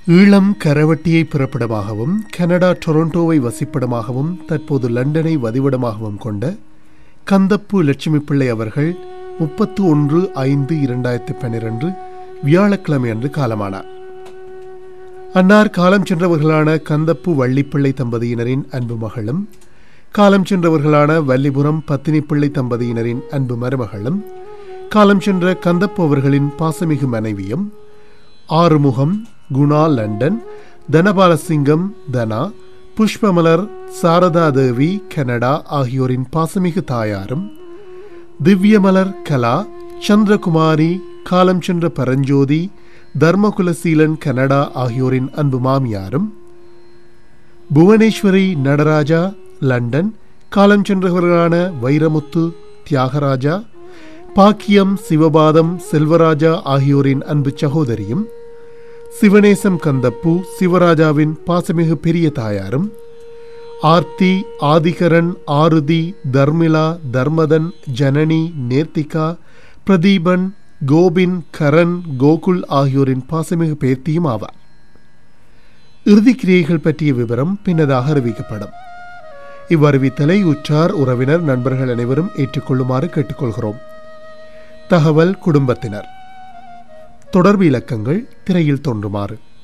Eelam கரவட்டியை பிறப்பிடமாகவும் Canada டொரண்டோவை வசிப்பிடமாகவும் தற்போது லண்டனை வதிவிடமாகவும் கொண்ட கந்தப்பு லட்சுமி பிள்ளை அவர்கள் முப்பத்து ஒன்று ஐந்து இரண்டாயிரத்தி பன்னிரண்டு வியாழக்கிழமை அன்று காலமானார் அன்னார் காலம் சென்றவர்களான கந்தப்பு வள்ளிப்பிள்ளை தம்பதியினரின் அன்பு மகளும் காலம் சென்றவர்களான வல்லிபுரம் பத்தினிப்பிள்ளை தம்பதியினரின் அன்பு மருமகளும் காலம் சென்ற கந்தப்பு அவர்களின் பாசமிகு மனைவியும் ஆறுமுகம் குணா லண்டன் தனபாலசிங்கம் தனா புஷ்பமலர் சாரதா தேவி கனடா ஆகியோரின் பாசமிகு தாயாரும் திவ்யமலர் கலா சந்திரகுமாரி காலம் சென்ற பரஞ்சோதி தர்மகுலசீலன் கனடா ஆகியோரின் அன்பு மாமியாரும் புவனேஸ்வரி நடராஜா லண்டன் காலம் சென்றவர்களான வைரமுத்து தியாகராஜா பாக்கியம் சிவபாதம் செல்வராஜா ஆகியோரின் அன்பு சகோதரியும் சிவனேசம் கந்தப்பு சிவராஜாவின் பாசமிகு பெரிய தாயாரும் ஆர்த்தி ஆதிகரன் ஆருதி தர்மிளா தர்மதன் ஜனனி நேர்த்திகா பிரதீபன் கோபின் கரண் கோகுல் ஆகியோரின் பாசமிகு பேத்தியும் ஆவார் இறுதிக் கிரியைகள் பற்றிய விவரம் பின்னதாக அறிவிக்கப்படும் இவ்வறிவித்தலை உற்றார் உறவினர் நண்பர்கள் அனைவரும் ஏற்றுக்கொள்ளுமாறு கேட்டுக்கொள்கிறோம் தகவல் குடும்பத்தினர் தொடர்பு இலக்கங்கள் திரையில் தோன்றுமாறு